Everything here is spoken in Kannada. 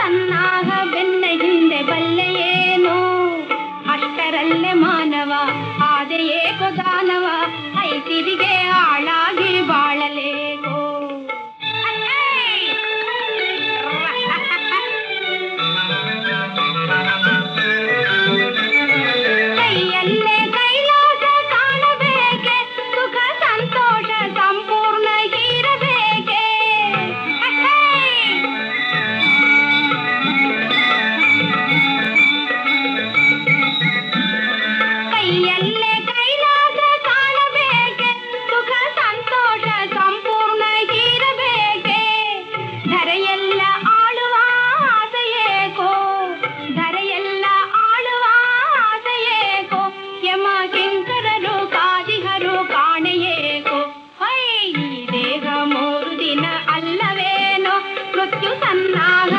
ಸನ್ನಾಹ ಬೆನ್ನ ಹಿಂದೆ ಬಲ್ಲೆಯೇನು ಅಷ್ಟರಲ್ಲೇ ಮಾನವ ಆದೆಯೇಕೋ ದಾನವ ಐಸಿರಿಗೆ ಹಾಳಾಗಿ ಬಾಳಲೇಕೋ ಕೈಯಲ್ಲೇ ಕೈಲಾಸ ಕಾಣಬೇಕೆ ಸುಖ ಸಂತೋಷ ಸಂಪೂರ್ಣ ಇರಬೇಕೆ ಕೈಯಲ್ಲೇ ಕೈಲಾಸ ಕಾಣಬೇಕೆ ಸುಖ ಸಂತೋಷ ಸಂಪೂರ್ಣ ಇರಬೇಕೆ ಧರೆಯೆಲ್ಲ ಆಳುವ ಆಸೆಯೇಕೋ ಧರೆಯೆಲ್ಲ ಆಳುವ ಆಸೆಯೇಕೋ ಯಮ ಕಿಂಕರರು ಕಾದಿಹರು ಕಾಣೆಯೇಕೋ ಹೈ ಈ ದೇಹ ಮೂರು ದಿನ ಅಲ್ಲವೇನೋ ಮೃತ್ಯು ಸನ್ನಾಹ